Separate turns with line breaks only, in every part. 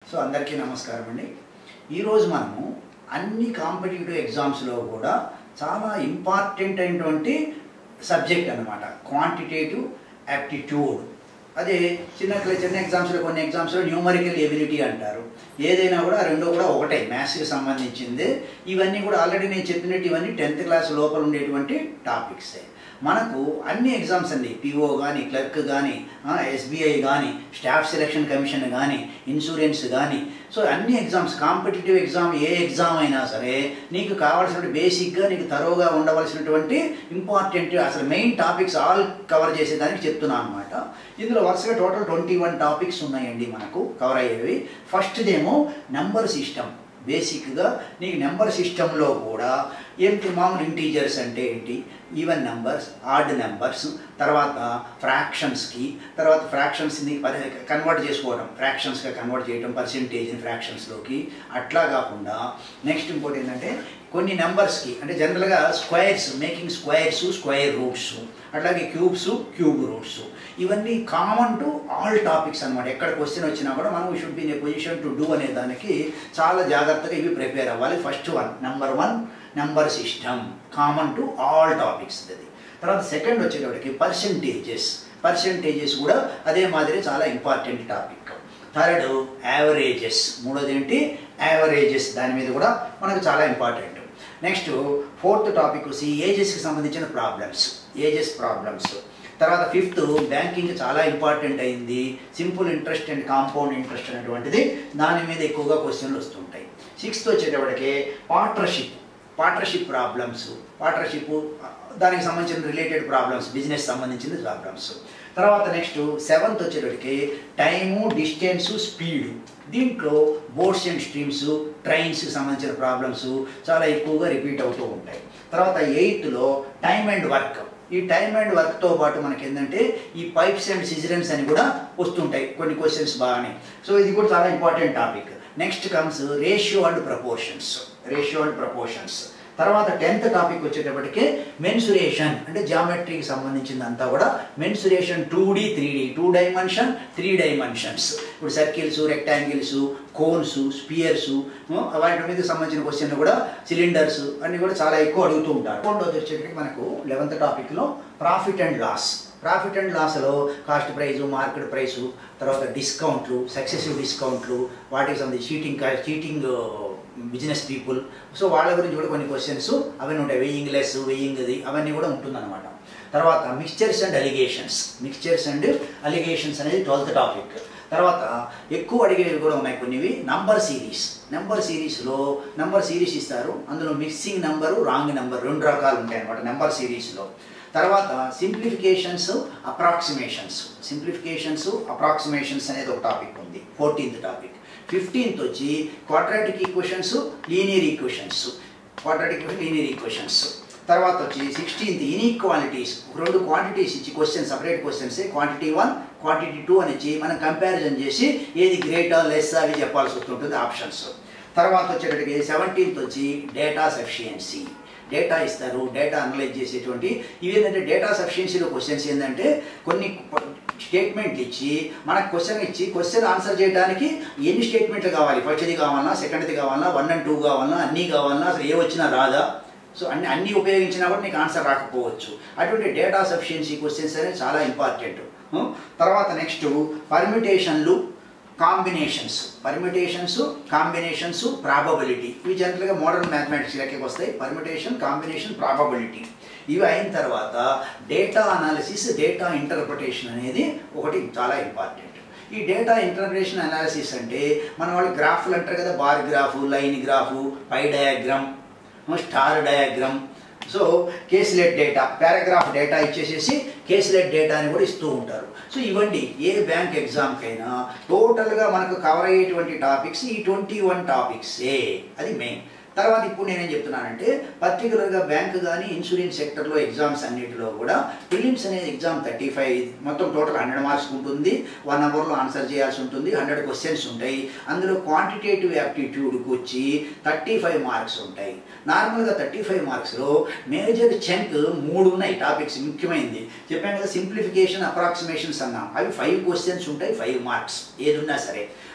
so అందరికీ నమస్కారం అండి ఈరోజు మనము అన్ని కాంపిటేటివ్ ఎగ్జామ్స్లో కూడా చాలా ఇంపార్టెంట్ అయినటువంటి సబ్జెక్ట్ అన్నమాట క్వాంటిటేటివ్ యాప్టిట్యూడ్ అదే చిన్న క్ల- చిన్న ఎగ్జామ్స్లో కొన్ని ఎగ్జామ్స్లో న్యూమరికల్ ఎబిలిటీ అంటారు ఏదైనా కూడా ఆ రెండు కూడా ఒకటే మ్యాథ్స్కి సంబంధించింది ఇవన్నీ కూడా ఆల్రెడీ నేను చెప్పినట్టు ఇవన్నీ టెన్త్ క్లాస్ లోపల ఉండేటువంటి టాపిక్సే మనకు అన్ని ఎగ్జామ్స్ అండి పిఓ కానీ క్లర్క్ కానీ ఎస్బీఐ కానీ స్టాఫ్ సెలక్షన్ కమిషన్ కానీ ఇన్సూరెన్స్ కానీ సో అన్ని ఎగ్జామ్స్ కాంపిటేటివ్ ఎగ్జామ్ ఏ ఎగ్జామ్ అయినా సరే నీకు కావాల్సిన బేసిక్గా నీకు తరోగా ఉండవలసినటువంటి ఇంపార్టెంట్ అసలు మెయిన్ టాపిక్స్ ఆల్ కవర్ చేసేదానికి చెప్తున్నాను అనమాట ఇందులో వరుసగా టోటల్ ట్వంటీ వన్ టాపిక్స్ ఉన్నాయండి మనకు కవర్ అయ్యేవి ఫస్ట్దేమో నెంబర్ సిస్టమ్ బేసిక్గా నీకు నెంబర్ సిస్టంలో కూడా ఏంటి మామూలు ఇంటీజర్స్ అంటే ఏంటి ఈవెన్ నెంబర్స్ ఆడ్ నెంబర్స్ తర్వాత ఫ్రాక్షన్స్కి తర్వాత ఫ్రాక్షన్స్ని కన్వర్ట్ చేసుకోవడం ఫ్రాక్షన్స్గా కన్వర్ట్ చేయడం పర్సెంటేజ్ని ఫ్రాక్షన్స్లోకి అట్లా కాకుండా నెక్స్ట్ ఇంకోటి ఏంటంటే కొన్ని నెంబర్స్కి అంటే జనరల్గా squares making squares square roots అట్లాగే క్యూబ్స్ క్యూబ్ రూట్స్ ఇవన్నీ కామన్ టు ఆల్ టాపిక్స్ అనమాట ఎక్కడ క్వశ్చన్ వచ్చినా కూడా మనం should be in a position to do అనే దానికి చాలా జాగ్రత్తగా ఇవి ప్రిపేర్ అవ్వాలి first one number one number system common to all topics అది తర్వాత సెకండ్ వచ్చేటప్పటికి పర్సెంటేజెస్ పర్సెంటేజెస్ కూడా అదే మాదిరి చాలా ఇంపార్టెంట్ టాపిక్ థర్డ్ యావరేజెస్ మూడోది ఏంటి యావరేజెస్ దాని మీద కూడా మనకు చాలా ఇంపార్టెంట్ నెక్స్ట్ ఫోర్త్ టాపిక్ వచ్చి ఏజెస్కి సంబంధించిన ప్రాబ్లమ్స్ ఏజెస్ ప్రాబ్లమ్స్ తర్వాత ఫిఫ్త్ బ్యాంకింగ్ చాలా ఇంపార్టెంట్ అయింది simple interest and compound interest అనేటువంటిది దాని మీద ఎక్కువగా క్వశ్చన్లు వస్తుంటాయి సిక్స్త్ వచ్చేటప్పటికి పార్ట్నర్షిప్ పార్ట్నర్షిప్ ప్రాబ్లమ్స్ పార్ట్నర్షిప్ దానికి సంబంధించిన రిలేటెడ్ ప్రాబ్లమ్స్ బిజినెస్ సంబంధించిన ప్రాబ్లమ్స్ తర్వాత నెక్స్ట్ సెవెంత్ వచ్చేటప్పటికి టైము డిస్టెన్స్ స్పీడ్ దీంట్లో బోట్స్ అండ్ స్ట్రీమ్స్ ట్రైన్స్ సంబంధించిన ప్రాబ్లమ్స్ చాలా ఎక్కువగా రిపీట్ అవుతూ ఉంటాయి తర్వాత ఎయిత్లో టైమ్ అండ్ వర్క్ ఈ టైమ్ అండ్ వర్క్తో పాటు మనకి ఏంటంటే ఈ పైప్స్ అండ్ సిజరెన్స్ అని కూడా వస్తుంటాయి కొన్ని క్వశ్చన్స్ బాగానే సో ఇది కూడా చాలా important topic next comes ratio and proportions ratio and proportions తర్వాత టెన్త్ టాపిక్ వచ్చేటప్పటికి మెన్సురేషన్ అంటే జామెట్రీకి సంబంధించిందంతా కూడా mensuration two D three D two dimension three dimensions ఇప్పుడు సర్కిల్స్ రెక్టాంగిల్స్ కోన్స్ స్పియర్స్ వాటి మీద సంబంధించిన క్వశ్చన్లు కూడా సిలిండర్స్ అన్ని కూడా చాలా ఎక్కువ అడుగుతూ ఉంటారు రెండోది వచ్చేటప్పటికి మనకు లెవెంత్ టాపిక్లో profit and loss profit and లాస్లో కాస్ట్ ప్రైజు మార్కెట్ ప్రైసు తర్వాత డిస్కౌంట్లు సక్సెసివ్ డిస్కౌంట్లు వాటికి సంబంధించి cheating cheating business people so వాళ్ళ గురించి కూడా కొన్ని క్వశ్చన్స్ అవన్నీ ఉంటాయి వెయ్యింగ్ లెస్ వెయ్యింగ్ అది అవన్నీ కూడా ఉంటుందన్నమాట తర్వాత mixtures and alligations mixtures and alligations అనేది ట్వెల్త్ టాపిక్ తర్వాత ఎక్కువ అడిగేవి కూడా ఉన్నాయి కొన్నివి నంబర్ సిరీస్ నెంబర్ సిరీస్లో నెంబర్ సిరీస్ ఇస్తారు అందులో మిక్సింగ్ నెంబరు రాంగ్ నెంబర్ రెండు రకాలు ఉంటాయి అనమాట నెంబర్ సిరీస్లో తర్వాత సింప్లిఫికేషన్స్ అప్రాక్సిమేషన్స్ సింప్లిఫికేషన్స్ అప్రాక్సిమేషన్స్ అనేది ఒక టాపిక్ ఉంది ఫోర్టీన్త్ టాపిక్ ఫిఫ్టీన్త్ వచ్చి quadratic equations linear equations quadratic linear equations తర్వాత వచ్చి సిక్స్టీన్త్ ఇన్ఈక్వాలిటీస్ రెండు క్వాంటిటీస్ ఇచ్చి question separate questions quantity one quantity two అని ఇచ్చి మనం కంపారిజన్ చేసి ఏది గ్రేటా లెస్ అవి చెప్పాల్సి వస్తుంటుంది ఆప్షన్స్ తర్వాత వచ్చేటప్పటికి సెవెంటీన్త్ వచ్చి డేటా సఫిషియన్సీ డేటా ఇస్తారు డేటా అనలైజ్ చేసేటువంటి ఇవి ఏంటంటే డేటా సఫిషియన్సీలో క్వశ్చన్స్ ఏంటంటే కొన్ని స్టేట్మెంట్లు ఇచ్చి మనకు క్వశ్చన్ ఇచ్చి క్వశ్చన్ ఆన్సర్ చేయడానికి ఎన్ని స్టేట్మెంట్లు కావాలి ఫస్ట్ది కావాలన్నా సెకండ్ది కావాలన్నా వన్ అండ్ టూ కావాలన్నా అన్నీ కావాలన్నా అసలు ఏ వచ్చినా రాదా సో అన్ని అన్ని ఉపయోగించినా కూడా నీకు ఆన్సర్ రాకపోవచ్చు అటువంటి డేటా సఫిషియన్సీ క్వశ్చన్స్ అనేవి చాలా ఇంపార్టెంట్ తర్వాత నెక్స్ట్ పర్మిటేషన్లు కాంబినేషన్స్ పర్మిటేషన్స్ కాంబినేషన్స్ ప్రాబబిలిటీ ఇవి జనరల్గా మోడర్న్ మ్యాథమెటిక్స్ లెక్కకి వస్తాయి పర్మిటేషన్ కాంబినేషన్ ప్రాబబిలిటీ ఇవి అయిన తర్వాత డేటా అనాలిసిస్ డేటా ఇంటర్ప్రిటేషన్ అనేది ఒకటి చాలా ఇంపార్టెంట్ ఈ డేటా ఇంటర్ప్రిటేషన్ అనాలిసిస్ అంటే మన వాళ్ళు గ్రాఫ్లు అంటారు కదా bar graph line graph pie diagram star diagram so caselet data paragraph data ఇచ్చేసేసి కేసులెట్ డేటా అని కూడా ఇస్తూ ఉంటారు సో ఇవ్వండి ఏ బ్యాంక్ ఎగ్జామ్కైనా టోటల్గా మనకు కవర్ అయ్యేటువంటి టాపిక్స్ ఈ ట్వంటీ వన్ టాపిక్సే అది మెయిన్ తర్వాత ఇప్పుడు నేనేం చెప్తున్నానంటే పర్టికులర్గా బ్యాంక్ కానీ ఇన్సూరెన్స్ సెక్టర్లో ఎగ్జామ్స్ అన్నిటిలో కూడా ప్రిలిమ్స్ అనేది ఎగ్జామ్ థర్టీ ఫైవ్ మొత్తం టోటల్ హండ్రెడ్ మార్క్స్ ఉంటుంది వన్ అవర్లో ఆన్సర్ చేయాల్సి ఉంటుంది హండ్రెడ్ క్వశ్చన్స్ ఉంటాయి అందులో క్వాంటిటేటివ్ యాప్టిట్యూడ్కి వచ్చి థర్టీ ఫైవ్ మార్క్స్ ఉంటాయి నార్మల్గా థర్టీ ఫైవ్ మార్క్స్లో మేజర్ చంక్ మూడు ఉన్నాయి టాపిక్స్ ముఖ్యమైనది చెప్పాను కదా సింప్లిఫికేషన్ అప్రాక్సిమేషన్స్ అన్నాం అవి ఫైవ్ క్వశ్చన్స్ ఉంటాయి ఫైవ్ మార్క్స్ ఏది ఉన్నా సరే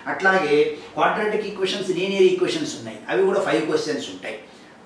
అట్లాగే క్వాడ్రాటిక్ ఈక్వేషన్స్ లీనియర్ ఈక్వేషన్స్ ఉన్నాయి అవి కూడా ఫైవ్ క్వశ్చన్స్ ఉంటాయి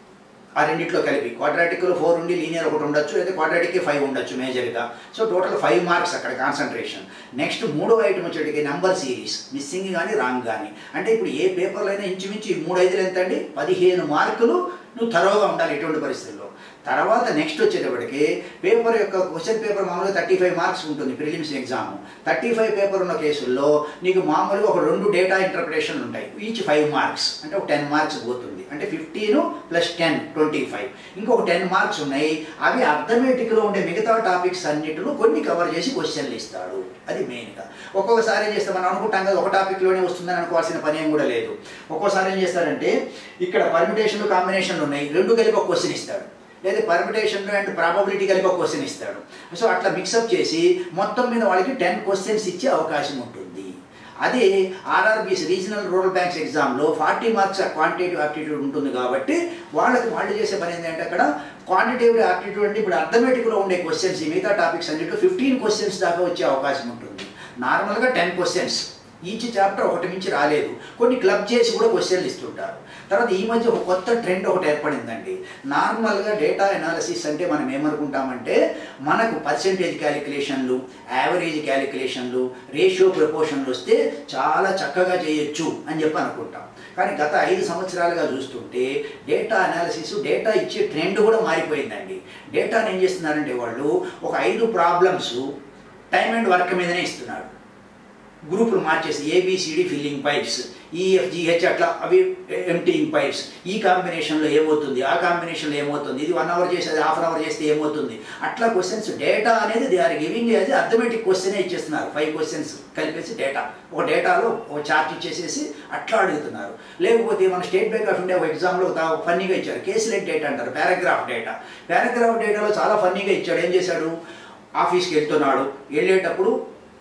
ఆ రెండిట్లో కలిపి క్వాడ్రాటిక్లో ఫోర్ ఉండి లీనియర్ ఒకటి ఉండొచ్చు లేదా క్వాడ్రాటిక్కి ఫైవ్ ఉండొచ్చు మేజర్గా సో టోటల్ ఫైవ్ మార్క్స్ అక్కడ కాన్సన్ట్రేషన్ నెక్స్ట్ మూడో ఐటమ్ వచ్చేటికి నెంబర్ సిరీస్ మిస్సింగ్ కానీ రాంగ్ కానీ అంటే ఇప్పుడు ఏ పేపర్లో అయినా ఇంచుమించు ఈ మూడు ఐదులు ఎంత అండి పదిహేను మార్కులు నువ్వు తరోగా ఉండాలి ఎటువంటి పరిస్థితుల్లో తర్వాత నెక్స్ట్ వచ్చేటప్పటికి పేపర్ యొక్క క్వశ్చన్ పేపర్ మామూలుగా థర్టీ ఫైవ్ మార్క్స్ ఉంటుంది prelims exam thirty five paper ఉన్న కేసుల్లో నీకు మామూలుగా ఒక రెండు డేటా ఇంటర్ప్రిటేషన్లు ఉంటాయి ఈచ్ ఫైవ్ మార్క్స్ అంటే ఒక టెన్ మార్క్స్ పోతుంది అంటే fifteen plus ten twenty five ఇంకొక టెన్ మార్క్స్ ఉన్నాయి అవి అర్థమెటిక్లో ఉండే మిగతా టాపిక్స్ అన్నిటిలో కొన్ని కవర్ చేసి క్వశ్చన్లు ఇస్తాడు అది మెయిన్గా ఒక్కొక్కసారి ఏం చేస్తాం మనం అనుకుంటాం కదా ఒక టాపిక్లోనే వస్తుందని అనుకోవాల్సిన పని ఏం కూడా లేదు ఒక్కోసారి ఏం చేస్తారంటే ఇక్కడ పర్మిటేషన్లు కాంబినేషన్లు ఉన్నాయి రెండు కలిపి ఒక క్వశ్చన్ ఇస్తాడు లేదా పర్మిటేషన్ అండ్ ప్రాబబిలిటీ కలిపి ఒక క్వశ్చన్ ఇస్తాడు సో అట్లా మిక్సప్ చేసి మొత్తం మీద వాళ్ళకి టెన్ క్వశ్చన్స్ ఇచ్చే అవకాశం ఉంటుంది అదే ఆర్ఆర్బీస్ రీజనల్ రూరల్ బ్యాంక్స్ ఎగ్జామ్లో ఫార్టీ మార్క్స్ క్వాంటిటేటివ్ ఆప్టిట్యూడ్ ఉంటుంది కాబట్టి వాళ్ళకి వాళ్ళు చేసే పని ఏంటంటే అక్కడ క్వాంటిటేటివ్ ఆప్టిట్యూడ్ అంటే ఇప్పుడు అర్థమెటిక్లో ఉండే క్వశ్చన్స్ మిగతా టాపిక్స్ అన్నింటిలో ఫిఫ్టీన్ క్వశ్చన్స్ దాకా వచ్చే అవకాశం ఉంటుంది నార్మల్గా టెన్ క్వశ్చన్స్ ఈచ్ చాప్టర్ ఒకటి మించి రాలేదు కొన్ని క్లబ్ చేసి కూడా క్వశ్చన్లు ఇస్తుంటారు తర్వాత ఈ మధ్య ఒక కొత్త ట్రెండ్ ఒకటి ఏర్పడిందండి నార్మల్గా డేటా ఎనాలిసిస్ అంటే మనం ఏమనుకుంటామంటే మనకు పర్సెంటేజ్ క్యాలిక్యులేషన్లు యావరేజ్ క్యాలిక్యులేషన్లు రేషియో ప్రపోర్షన్లు వస్తే చాలా చక్కగా చేయొచ్చు అని చెప్పి అనుకుంటాం కానీ గత ఐదు సంవత్సరాలుగా చూస్తుంటే డేటా అనాలిసిస్ డేటా ఇచ్చే ట్రెండ్ కూడా మారిపోయిందండి డేటాని ఏం చేస్తున్నారంటే వాళ్ళు ఒక ఐదు ప్రాబ్లమ్స్ టైం అండ్ వర్క్ మీదనే ఇస్తున్నాడు గ్రూపులు మార్చేసి ఏబిసిడి ఫిల్లింగ్ పైప్స్ ఈఎఫ్జిహెచ్ అట్లా అవి ఎంటీయింగ్ పైప్స్ ఈ కాంబినేషన్లో ఏమవుతుంది ఆ కాంబినేషన్లో ఏమవుతుంది ఇది వన్ అవర్ చేసి అది హాఫ్ అన్ అవర్ చేస్తే ఏమవుతుంది అట్లా క్వశ్చన్స్ డేటా అనేది they are giving as arithmetic క్వశ్చనే ఇచ్చేస్తున్నారు ఫైవ్ క్వశ్చన్స్ కలిపేసి డేటా ఒక డేటాలో ఒక చార్ట్ ఇచ్చేసేసి అట్లా అడుగుతున్నారు లేకపోతే మన స్టేట్ బ్యాంక్ ఆఫ్ ఇండియా ఒక ఎగ్జామ్లో ఫన్నీగా ఇచ్చారు కేసులెట్ డేటా అంటారు పారాగ్రాఫ్ డేటా పారాగ్రాఫ్ డేటాలో చాలా ఫన్నీగా ఇచ్చాడు ఏం చేశాడు ఆఫీస్కి వెళ్తున్నాడు వెళ్ళేటప్పుడు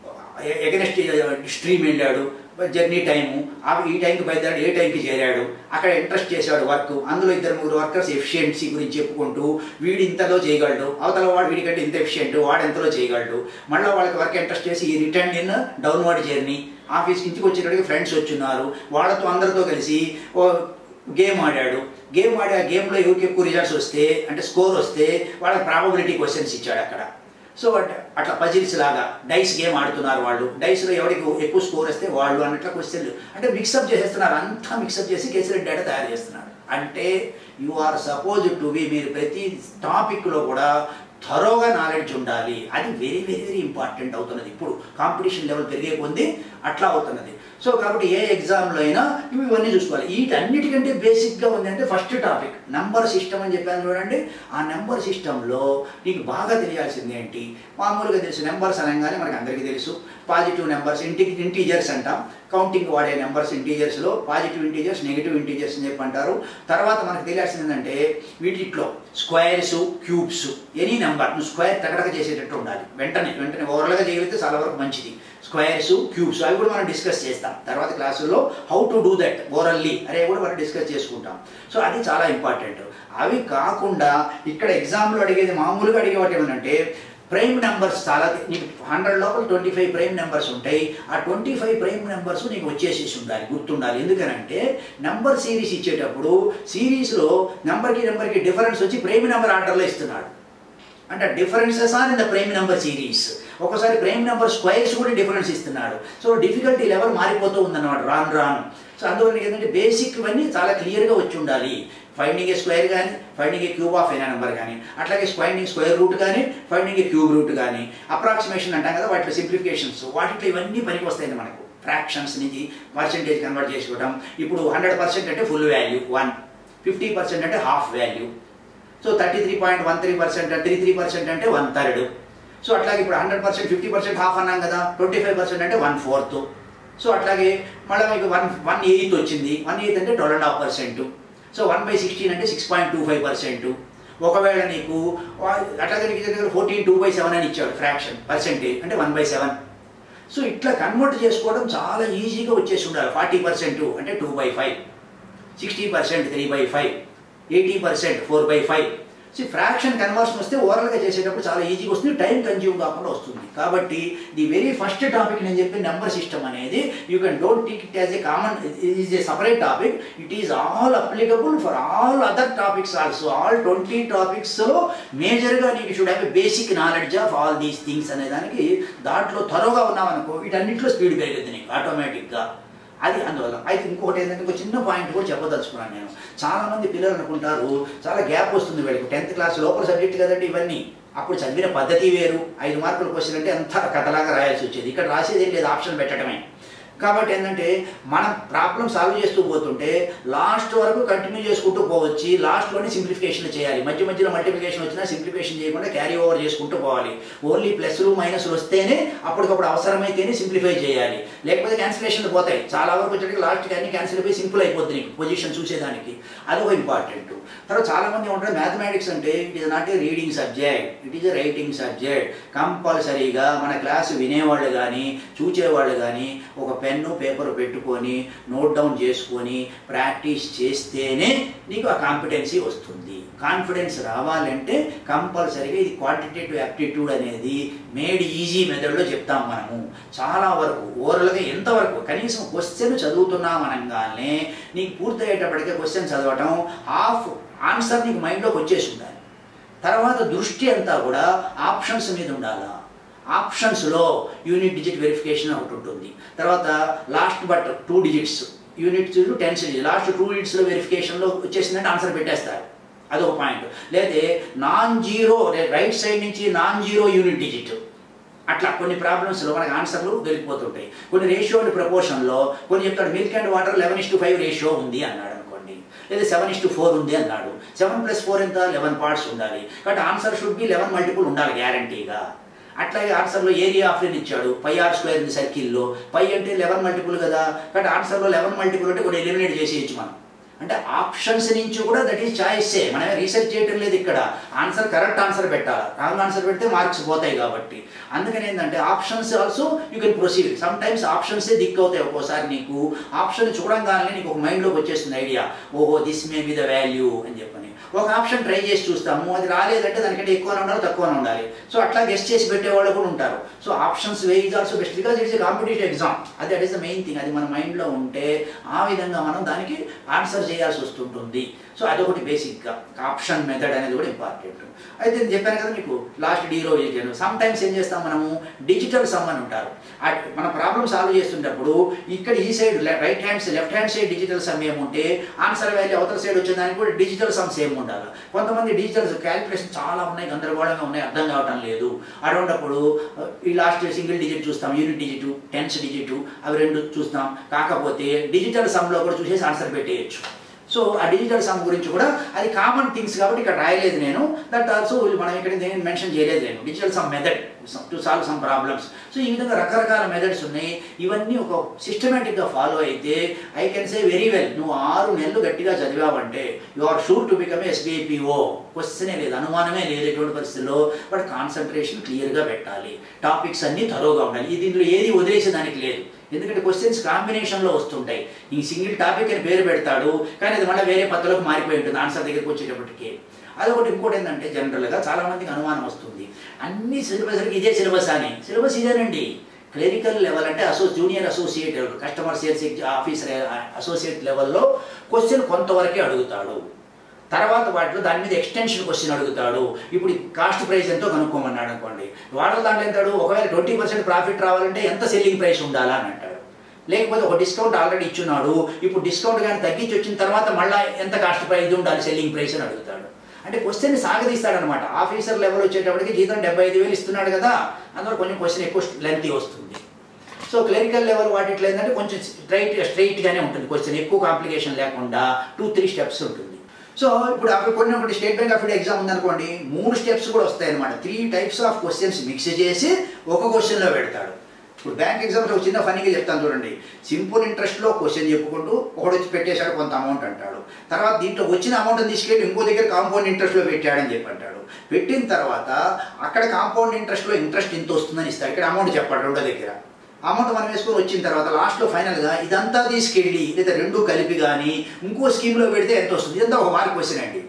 ఎగనెస్ట్ స్ట్రీమ్ వెళ్ళాడు జర్నీ టైము ఈ టైంకి బయలుదేరాడు ఏ టైంకి చేరాడు అక్కడ ఇంట్రెస్ట్ చేశాడు వర్క్ అందులో ఇద్దరు ముగ్గురు వర్కర్స్ ఎఫిషియన్సీ గురించి చెప్పుకుంటూ వీడు ఇంతలో చేయగలడు అవతల వాడు వీడికంటే ఇంత ఎఫిషియెంట్ వాడు ఎంతలో చేయగలడు మళ్ళీ వాళ్ళకి వర్క్ ఇంట్రెస్ట్ చేసి ఈ రిటర్న్ ఇన్ డౌన్వర్డ్ జర్నీ ఆఫీస్కి ఇంటికి వచ్చేటప్పటికి ఫ్రెండ్స్ వచ్చున్నారు వాళ్ళతో అందరితో కలిసి ఓ గేమ్ ఆడాడు గేమ్ ఆడి ఆ గేమ్లో ఎవరికి ఎక్కువ రిజల్ట్స్ వస్తే అంటే స్కోర్ వస్తే వాళ్ళకి ప్రాబబిలిటీ క్వశ్చన్స్ ఇచ్చాడు అక్కడ సో అట్లా పజిల్స్ లాగా డైస్ గేమ్ ఆడుతున్నారు వాళ్ళు డైస్లో ఎవరికి ఎక్కువ స్కోర్ వస్తే వాళ్ళు అన్నట్ల క్వశ్చన్లు అంటే మిక్సప్ చేసేస్తున్నారు అంతా మిక్సప్ చేసి కేసులెట్ డేటా తయారు చేస్తున్నారు అంటే you are suppose to be మీరు ప్రతి టాపిక్లో కూడా థరోగా నాలెడ్జ్ ఉండాలి అది వెరీ వెరీ వెరీ ఇంపార్టెంట్ అవుతున్నది ఇప్పుడు కాంపిటీషన్ లెవెల్ పెరిగే కొంది అట్లా అవుతున్నది సో కాబట్టి ఏ ఎగ్జామ్లో అయినా ఇవి ఇవన్నీ చూసుకోవాలి వీటన్నిటికంటే బేసిక్గా ఉంది అంటే ఫస్ట్ టాపిక్ నెంబర్ సిస్టమ్ అని చెప్పాను చూడండి ఆ నెంబర్ సిస్టంలో నీకు బాగా తెలియాల్సింది ఏంటి మామూలుగా తెలుసు నెంబర్స్ అనగానే మనకు అందరికీ తెలుసు పాజిటివ్ నెంబర్స్ ఇంటి ఇంటీజర్స్ అంటాం కౌంటింగ్ వాడే నెంబర్స్ ఇంటీజర్స్లో పాజిటివ్ ఇంటీజర్స్ నెగిటివ్ ఇంటీజర్స్ అని చెప్పి అంటారు తర్వాత మనకు తెలియాల్సింది ఏంటంటే వీటిలో స్క్వేర్స్ క్యూబ్స్ ఎనీ నెంబర్ నువ్వు స్క్వేర్ తగడక చేసేటట్టు ఉండాలి వెంటనే వెంటనే ఓవరాల్గా చేయగలిగితే చాలా వరకు మంచిది స్క్వేర్స్ క్యూబ్స్ అవి కూడా మనం డిస్కస్ చేస్తాం తర్వాత క్లాసుల్లో how to do that orally అనే కూడా మనం డిస్కస్ చేసుకుంటాం సో అది చాలా ఇంపార్టెంట్ అవి కాకుండా ఇక్కడ ఎగ్జామ్లో అడిగేది మామూలుగా అడిగేవాటి ఏమంటే ప్రైమ్ నెంబర్స్ చాలా నీకు హండ్రెడ్ లోపల ట్వంటీ ఫైవ్ ప్రైమ్ నెంబర్స్ ఉంటాయి ఆ ట్వంటీ ఫైవ్ ప్రైమ్ నెంబర్స్ నీకు వచ్చేసేసి ఉండాలి గుర్తుండాలి ఎందుకనంటే నెంబర్ సిరీస్ ఇచ్చేటప్పుడు సిరీస్లో నెంబర్కి నెంబర్కి డిఫరెన్స్ వచ్చి ప్రైమ్ నెంబర్ ఆర్డర్లో ఇస్తున్నాడు అంటే differences are in the prime number series ఒకసారి ప్రైమ్ నెంబర్ స్క్వైర్స్ కూడా డిఫరెన్స్ ఇస్తున్నాడు సో డిఫికల్టీ లెవెల్ మారిపోతూ ఉందన్నమాట రాను రాను సో అందువల్ల ఏంటంటే బేసిక్ ఇవన్నీ చాలా క్లియర్గా వచ్చి ఉండాలి ఫైండింగ్ ఏ స్క్వేర్ కానీ finding a cube of any number కానీ అట్లాగే ఫైండింగ్ స్క్వేర్ రూట్ కానీ ఫైండింగ్ ఏ క్యూబ్ రూట్ కానీ అప్రాక్సిమేషన్ అంటాం కదా వాటిలో సింప్లిఫికేషన్స్ వాటిలో ఇవన్నీ పనికి వస్తాయి మనకు ఫ్రాక్షన్స్ నుంచి పర్సెంటేజ్ కన్వర్ట్ చేసుకోవడం ఇప్పుడు హండ్రెడ్ పర్సెంట్ అంటే full value one fifty percent అంటే half value so thirty three point one three percent three three percent అంటే వన్ థర్డ్ సో అట్లాగే ఇప్పుడు hundred percent fifty percent half అన్నాం కదా ట్వంటీ ఫైవ్ పర్సెంట్ అంటే వన్ ఫోర్త్ సో అట్లాగే మళ్ళీ మీకు వన్ వన్ ఎయిత్ వచ్చింది వన్ ఎయిత్ అంటే twelve and half percent so one by sixteen అంటే six point two five percent ఒకవేళ నీకు అట్లాగే నీకు దగ్గర ఫోర్టీన్ టూ బై సెవెన్ అని ఇచ్చాడు ఫ్రాక్షన్ పర్సెంటేజ్ అంటే వన్ బై సెవెన్ సో ఇట్లా కన్వర్ట్ చేసుకోవడం చాలా ఈజీగా వచ్చేసి ఉండాలి ఫార్టీ పర్సెంట్ అంటే two by five sixty percent three by five eighty percent four by five so fraction conversion వస్తే ఓవరాల్గా చేసేటప్పుడు చాలా ఈజీగా వస్తుంది టైం కన్జ్యూమ్ కాకుండా వస్తుంది కాబట్టి ది వెరీ ఫస్ట్ టాపిక్ నేను చెప్పిన నెంబర్ సిస్టమ్ అనేది you can don't take it as a common is a separate topic it is all applicable for all other topics also all twenty టాపిక్స్లో మేజర్గా నీకు should have basic knowledge of all these things అనే దానికి దాంట్లో త్వరగా ఉన్నామనుకో వీటన్నిటిలో speed పెరుగుతుంది నీకు ఆటోమేటిక్గా అది అందువల్ల అయితే ఇంకొకటి ఏంటంటే ఇంకో చిన్న పాయింట్ కూడా చెప్పదలుచుకున్నాను నేను చాలా మంది పిల్లలు అనుకుంటారు చాలా గ్యాప్ వస్తుంది వీళ్ళకి టెన్త్ క్లాస్ లోపల సబ్జెక్ట్ కదండి ఇవన్నీ అప్పుడు చదివిన పద్ధతి వేరు ఐదు మార్కులు క్వశ్చన్ అంటే అంత కథలాగా రాయాల్సి వచ్చేది ఇక్కడ రాసేది ఏం లేదు ఆప్షన్ పెట్టడమే కాబట్టి ఏంటంటే మనం ప్రాబ్లం సాల్వ్ చేస్తూ పోతుంటే లాస్ట్ వరకు కంటిన్యూ చేసుకుంటూ పోవచ్చు లాస్ట్లోనే సింప్లిఫికేషన్ చేయాలి మధ్య మధ్యలో మల్టిప్లికేషన్ వచ్చినా సింప్లిఫికేషన్ చేయకుండా క్యారీ ఓవర్ చేసుకుంటూ పోవాలి ఓన్లీ ప్లస్లు మైనస్లు వస్తేనే అప్పటికప్పుడు అవసరమైతేనే సింప్లిఫై చేయాలి లేకపోతే క్యాన్సిలేషన్లు పోతాయి చాలా వరకు వచ్చేటికి లాస్ట్కి అన్ని క్యాన్సిల్ అయిపోయి సింపుల్ అయిపోతుంది నీకు పొజిషన్ చూసేదానికి అది ఒక ఇంపార్టెంట్ తర్వాత చాలా మంది ఉంటారు మ్యాథమెటిక్స్ అంటే it is not a reading subject it is a writing subject కంపల్సరీగా మన క్లాసు వినేవాళ్ళు కానీ చూచేవాళ్ళు కానీ ఒక పెన్ను పేపర్ పెట్టుకొని నోట్ డౌన్ చేసుకొని ప్రాక్టీస్ చేస్తేనే నీకు ఆ కాంపిటెన్సీ వస్తుంది కాన్ఫిడెన్స్ రావాలంటే కంపల్సరీగా ఇది క్వాంటిటేటివ్ యాప్టిట్యూడ్ అనేది మేడ్ ఈజీ మెథడ్లో చెప్తాం మనము చాలా వరకు ఓవరాల్గా ఎంతవరకు కనీసం క్వశ్చన్ చదువుతున్నాం అనగానే నీకు పూర్తయ్యేటప్పటికే క్వశ్చన్ చదవటం హాఫ్ ఆన్సర్ నీకు మైండ్లోకి వచ్చేసి ఉండాలి తర్వాత దృష్టి అంతా కూడా ఆప్షన్స్ మీద ఉండాలా ఆప్షన్స్లో యూనిట్ డిజిట్ వెరిఫికేషన్ ఒకటి ఉంటుంది తర్వాత last but two digits units tens last two డిజిట్స్లో వెరిఫికేషన్లో వచ్చేసిందంటే ఆన్సర్ పెట్టేస్తారు అదొక పాయింట్ లేదా నాన్ జీరో రైట్ సైడ్ నుంచి నాన్ జీరో యూనిట్ డిజిట్ అట్లా కొన్ని ప్రాబ్లమ్స్లో మనకి ఆన్సర్లు దొరికిపోతుంటాయి కొన్ని రేషియో అండ్ ప్రపోర్షన్లో కొన్ని చెప్తాడు milk and water eleven is to five ratio ఉంది అన్నాడు అనుకోండి లేదా సెవెన్ ఇస్ టు ఫోర్ ఉంది అన్నాడు సెవెన్ ప్లస్ ఫోర్ ఎంత లెవెన్ పార్ట్స్ ఉండాలి కాబట్టి answer should be eleven multiple ఉండాలి గ్యారంటీగా అట్లాగే ఆన్సర్లో ఏరియా ఆఫ్ లైన్ ఇచ్చాడు పై ఆర్ స్క్వేర్ ఉంది సర్కిల్లో పై అంటే లెవెన్ మల్టిపుల్ కదా కాబట్టి ఆన్సర్లో లెవెన్ మల్టిపుల్ అంటే కొన్ని ఎలిమినేట్ చేసేయచ్చు మనం అంటే ఆప్షన్స్ నుంచి కూడా దట్ ఈస్ చాయిసే మనమే రీసెర్చ్ చేయటం లేదు ఇక్కడ ఆన్సర్ కరెక్ట్ ఆన్సర్ పెట్టాలి రాంగ్ ఆన్సర్ పెడితే మార్క్స్ పోతాయి కాబట్టి అందుకని ఏంటంటే options also you can proceed some times ఆప్షన్సే దిక్ అవుతాయి ఒక్కోసారి నీకు ఆప్షన్ చూడంగానే నీకు ఒక మైండ్లోకి వచ్చేస్తుంది ఐడియా ఓహో this may be the value అని చెప్పని ఒక ఆప్షన్ ట్రై చేసి చూస్తాము అది రాలేదంటే దానికంటే ఎక్కువనే ఉండాలి తక్కువనే ఉండాలి సో అట్లా గెస్ట్ చేసి పెట్టే వాళ్ళు కూడా ఉంటారు so options way is also best because it's competitive exam అది that is the main thing అది మన మైండ్లో ఉంటే ఆ విధంగా మనం దానికి ఆన్సర్ చేయాల్సి వస్తుంటుంది సో అదొకటి బేసిక్గా ఆప్షన్ మెథడ్ అనేది కూడా ఇంపార్టెంట్ అయితే నేను చెప్పాను కదా మీకు లాస్ట్ డీలో చేశాను సమ్ టైమ్స్ ఏం చేస్తాం మనము డిజిటల్ సమ్ అని ఉంటారు ఆ మన ప్రాబ్లమ్ సాల్వ్ చేస్తుంటప్పుడు ఇక్కడ ఈ side right hand left hand side digital sum ఏముంటే ఆన్సర్ వాల్యూ అవతల సైడ్ వచ్చేదానికి కూడా డిజిటల్ సమ్ సేమ్ ఉండాలి కొంతమంది డిజిటల్ క్యాలిక్యులేషన్ చాలా ఉన్నాయి గందరగోళంగా ఉన్నాయి అర్థం కావటం లేదు అటువంటిప్పుడు ఈ లాస్ట్ సింగిల్ డిజిట్ చూస్తాం యూనిట్ డిజిట్ టెన్స్ డిజిట్ అవి రెండు చూస్తాం కాకపోతే డిజిటల్ సమ్లో కూడా చూసేసి ఆన్సర్ పెట్టేయచ్చు సో ఆ డిజిటల్ సమ్ గురించి కూడా అది కామన్ థింగ్స్ కాబట్టి ఇక్కడ రాయలేదు నేను దట్ ఆల్సో మనం ఇక్కడ నేను మెన్షన్ చేయలేదు నేను digital sum method to solve some problems so ఈ విధంగా రకరకాల మెథడ్స్ ఉన్నాయి ఇవన్నీ ఒక సిస్టమేటిక్గా ఫాలో అయితే I can say very well నువ్వు ఆరు నెలలు గట్టిగా చదివావంటే you are sure to become SBI PO క్వశ్చనే లేదు అనుమానమే లేదు ఎటువంటి పరిస్థితుల్లో బట్ కాన్సన్ట్రేషన్ క్లియర్గా పెట్టాలి టాపిక్స్ అన్నీ తరోగా ఉండాలి ఇది దీంట్లో ఏది వదిలేసేదానికి లేదు ఎందుకంటే క్వశ్చన్స్ కాంబినేషన్లో వస్తుంటాయి ఈ సింగిల్ టాపిక్ అని పేరు పెడతాడు కానీ అది మళ్ళీ వేరే పద్ధతిలోకి మారిపోయి ఉంటుంది ఆన్సర్ దగ్గరికి వచ్చేటప్పటికి అదొకటి ఇంకోటి ఏంటంటే జనరల్గా చాలా మందికి అనుమానం వస్తుంది అన్ని సిలబస్ ఇదే సిలబస్ అని సిలబస్ ఇదేనండి క్లరికల్ లెవెల్ అంటే అసో junior associate customer sales officer associate లెవెల్లో క్వశ్చన్ కొంతవరకే అడుగుతాడు తర్వాత వాటిలో దాని మీద ఎక్స్టెన్షన్ క్వశ్చన్ అడుగుతాడు ఇప్పుడు కాస్ట్ ప్రైస్ ఎంతో కనుక్కోమన్నాడు అనుకోండి వాడల దాంట్లో ఎంతాడు ఒకవేళ ట్వంటీ పర్సెంట్ ప్రాఫిట్ రావాలంటే ఎంత సెల్లింగ్ ప్రైస్ ఉండాలా అని అంటాడు లేకపోతే ఒక డిస్కౌంట్ ఆల్రెడీ ఇచ్చున్నాడు ఇప్పుడు డిస్కౌంట్ కానీ తగ్గించి వచ్చిన తర్వాత మళ్ళీ ఎంత కాస్ట్ ప్రైస్ ఉండాలి సెల్లింగ్ ప్రైస్ అని అడుగుతాడు అంటే క్వశ్చన్ సాగదీస్తాడనమాట ఆఫీసర్ లెవెల్ వచ్చేటప్పటికి జీతం డెబ్బై ఐదు వేలు ఇస్తున్నాడు కదా అందులో కొంచెం క్వశ్చన్ ఎక్కువ లెంతీ వస్తుంది సో క్లరికల్ లెవెల్ వాటిట్లో ఏంటంటే కొంచెం స్ట్రైట్ స్ట్రైట్గానే ఉంటుంది క్వశ్చన్ ఎక్కువ కాంప్లికేషన్ లేకుండా టూ త్రీ స్టెప్స్ ఉంటుంది సో ఇప్పుడు అక్కడ కొన్ని ఒకటి State Bank of India exam ఉందనుకోండి మూడు స్టెప్స్ కూడా వస్తాయి అనమాట three types of questions mix చేసి ఒక క్వశ్చన్లో పెడతాడు ఇప్పుడు బ్యాంక్ ఎగ్జామ్స్ ఒక చిన్న ఫనీగా చెప్తాను చూడండి సింపుల్ ఇంట్రెస్ట్లో క్వశ్చన్ చెప్పుకుంటూ ఒకటి వచ్చి పెట్టేశాడు కొంత అమౌంట్ అంటాడు తర్వాత దీంట్లో వచ్చిన అమౌంట్ తీసుకెళ్ళి ఇంకో దగ్గర కాంపౌండ్ ఇంట్రెస్ట్లో పెట్టాడని చెప్పి అంటాడు పెట్టిన తర్వాత అక్కడ కాంపౌండ్ ఇంట్రెస్ట్లో ఇంట్రెస్ట్ ఇంత వస్తుందని ఇస్తాడు ఇక్కడ అమౌంట్ చెప్పాడు రెండో దగ్గర అమౌంట్ మనం వేసుకొని వచ్చిన తర్వాత లాస్ట్లో ఫైనల్గా ఇదంతా తీసుకెళ్ళి లేదా రెండు కలిపి కానీ ఇంకో స్కీమ్లో పెడితే ఎంత వస్తుంది ఇదంతా ఒక మార్క్ క్వశ్చన్ అండి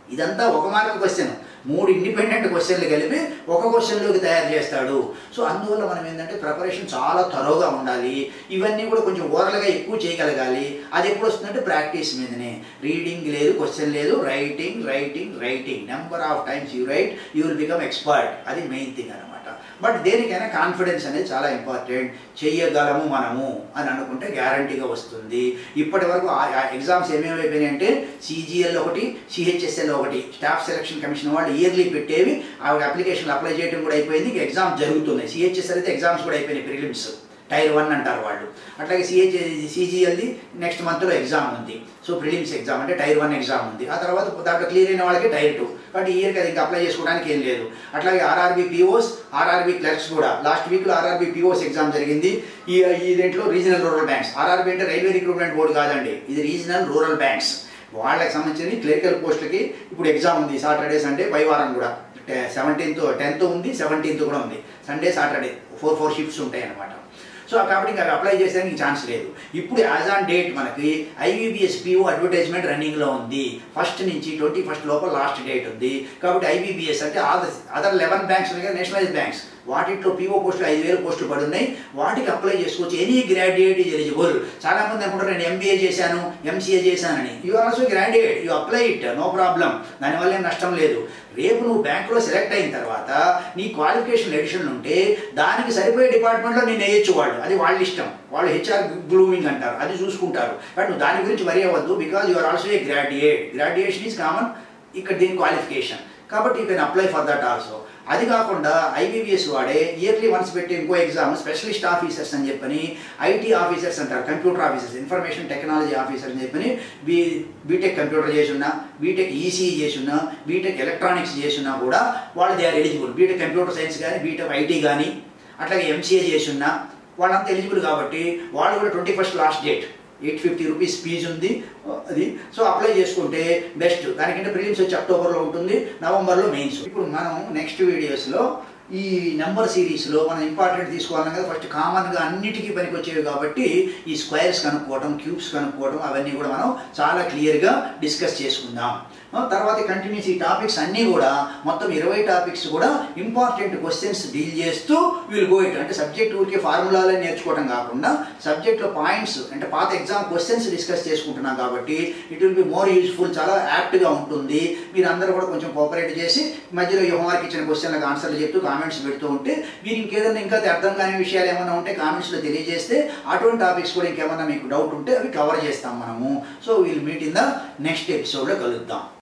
ఇదంతా ఒక మార్క్ క్వశ్చన్ మూడు ఇండిపెండెంట్ క్వశ్చన్లు కలిపి ఒక క్వశ్చన్లోకి తయారు చేస్తాడు సో అందువల్ల మనం ఏంటంటే ప్రిపరేషన్ చాలా తరోగా ఉండాలి ఇవన్నీ కూడా కొంచెం ఓరల్గా ఎక్కువ చేయగలగాలి అది ఎప్పుడు వస్తుందంటే ప్రాక్టీస్ మీదనే రీడింగ్ లేదు క్వశ్చన్ లేదు writing writing writing number of times you write you will become expert అది మెయిన్ థింగ్ అనమాట బట్ దేనికైనా కాన్ఫిడెన్స్ అనేది చాలా ఇంపార్టెంట్ చెయ్యగలము మనము అని అనుకుంటే గ్యారంటీగా వస్తుంది ఇప్పటి వరకు ఎగ్జామ్స్ ఏమేమి అయిపోయినాయి అంటే సిజిఎల్ ఒకటి సిహెచ్ఎస్ఎల్ ఒకటి స్టాఫ్ సెలక్షన్ కమిషన్ వాళ్ళు ఇయర్లీ పెట్టేవి ఆ అప్లికేషన్లు అప్లై చేయడం కూడా అయిపోయింది ఇంకా ఎగ్జామ్స్ జరుగుతున్నాయి సిహెచ్ఎస్ఎల్ అయితే ఎగ్జామ్స్ కూడా అయిపోయినాయి ప్రిలిమ్స్ టైర్ వన్ అంటారు వాళ్ళు అట్లాగే సిహెచ్ సిజిఎల్ది నెక్స్ట్ మంత్లో ఎగ్జామ్ ఉంది సో ప్రిలిమ్స్ ఎగ్జామ్ అంటే టైర్ వన్ ఎగ్జామ్ ఉంది ఆ తర్వాత దాంట్లో క్లియర్ అయిన వాళ్ళకి టైర్ టూ బట్ ఈ ఇయర్కి అది ఇంకా అప్లై చేసుకోవడానికి ఏం లేదు అట్లాగే ఆర్ఆర్బీ పిఓస్ ఆర్ఆర్బీ క్లర్క్స్ కూడా లాస్ట్ వీక్లో ఆర్ఆర్బీ పిఓస్ ఎగ్జామ్ జరిగింది ఈ ఈ దీంట్లో రీజనల్ రూరల్ బ్యాంక్స్ ఆర్ఆర్బీ అంటే రైల్వే రిక్రూట్మెంట్ బోర్డు కాదండి ఇది రీజనల్ రూరల్ బ్యాంక్స్ వాళ్ళకి సంబంధించిన క్లరికల్ పోస్టులకి ఇప్పుడు ఎగ్జామ్ ఉంది సాటర్డే సండే పై వారం కూడా సెవెంటీన్త్ టెన్త్ ఉంది సెవెంటీన్త్ కూడా ఉంది Sunday Saturday four four shifts ఉంటాయి అనమాట సో కాబట్టి ఇంకా అవి అప్లై చేసేదానికి ఛాన్స్ లేదు ఇప్పుడు యాజ్ ఆన్ డేట్ మనకి ఐబీబీఎస్ పిఓ అడ్వర్టైజ్మెంట్ రన్నింగ్లో ఉంది ఫస్ట్ నుంచి ట్వంటీ ఫస్ట్ లోపల లాస్ట్ డేట్ ఉంది కాబట్టి ఐబీబీఎస్ అంటే అదర్ అదర్ లెవెన్ బ్యాంక్స్ ఉన్నాయి కదా నేషనలైజ్ బ్యాంక్స్ వాటిలో పిఓ పోస్టులు ఐదు వేల పోస్టులు పడి ఉన్నాయి వాటికి అప్లై చేసుకోవచ్చు ఎనీ గ్రాడ్యుయేట్ ఈజ్ ఎలిజిబుల్ చాలా మంది అనుకుంటారు నేను ఎంబీఏ చేశాను ఎంసీఏ చేశానని you are also graduate you apply it no problem దానివల్ల ఏం నష్టం లేదు రేపు నువ్వు బ్యాంకులో సెలెక్ట్ అయిన తర్వాత నీ క్వాలిఫికేషన్ ఎడిషన్ ఉంటే దానికి సరిపోయే డిపార్ట్మెంట్లో నేను వేయచ్చు వాళ్ళు అది వాళ్ళ ఇష్టం వాళ్ళు హెచ్ఆర్ గ్లూమింగ్ అంటారు అది చూసుకుంటారు బట్ నువ్వు దాని గురించి వరి అవ్వద్దు because you are also a graduate graduation is common ఇక్కడ దీని క్వాలిఫికేషన్ కాబట్టి you can apply for that also అది కాకుండా ఐబీబీఎస్ వాడే ఇయర్లీ వన్స్ పెట్టి ఇంకో ఎగ్జామ్ స్పెషలిస్ట్ ఆఫీసర్స్ అని చెప్పని ఐటీ ఆఫీసర్స్ అంటారు computer officers information technology officer అని చెప్పని బీ బీటెక్ కంప్యూటర్ చేసి బీటెక్ ఈసీ చేసి ఉన్నా బీటెక్ ఎలక్ట్రానిక్స్ చేసి ఉన్నా కూడా వాళ్ళు they are eligible BTech computer science కానీ బీటెక్ ఐటీ కానీ అట్లాగే ఎంసీఏ చేసి ఉన్నా వాళ్ళంతా ఎలిజిబుల్ కాబట్టి వాళ్ళు కూడా twenty first last date eight fifty rupees fee ఉంది అది సో అప్లై చేసుకుంటే బెస్ట్ దానికంటే ప్రిలిమ్స్ వచ్చి అక్టోబర్లో ఉంటుంది నవంబర్లో మెయిన్స్ ఇప్పుడు మనం నెక్స్ట్ వీడియోస్లో ఈ నెంబర్ సిరీస్లో మనం ఇంపార్టెంట్ తీసుకోవాలన్నా కదా ఫస్ట్ కామన్గా అన్నిటికీ పనికి వచ్చేవి కాబట్టి ఈ స్క్వేర్స్ కనుక్కోవడం క్యూబ్స్ కనుక్కోవడం అవన్నీ కూడా మనం చాలా క్లియర్గా డిస్కస్ చేసుకుందాం తర్వాత కంటిన్యూస్ ఈ టాపిక్స్ అన్నీ కూడా మొత్తం ఇరవై టాపిక్స్ కూడా ఇంపార్టెంట్ క్వశ్చన్స్ డీల్ చేస్తూ విల్ గో ఇట్ అంటే సబ్జెక్ట్ ఊరికే ఫార్ములాలే నేర్చుకోవడం కాకుండా సబ్జెక్ట్లో పాయింట్స్ అంటే పాత ఎగ్జామ్ క్వశ్చన్స్ డిస్కస్ చేసుకుంటున్నాం కాబట్టి it will be more useful చాలా యాప్ట్గా ఉంటుంది మీరు అందరూ కూడా కొంచెం కోఆపరేట్ చేసి మధ్యలో ఈ హోంవర్క్ ఇచ్చిన క్వశ్చన్లకు ఆన్సర్లు చెప్తూ కామెంట్స్ పెడుతూ ఉంటే మీరు ఇంకేదైనా ఇంకా అర్థం కాని విషయాలు ఏమైనా ఉంటే కామెంట్స్లో తెలియజేస్తే అటువంటి టాపిక్స్ కూడా ఇంకేమైనా మీకు డౌట్ ఉంటే అవి కవర్ చేస్తాం మనము so will meet in the next ఎపిసోడ్లో కలుద్దాం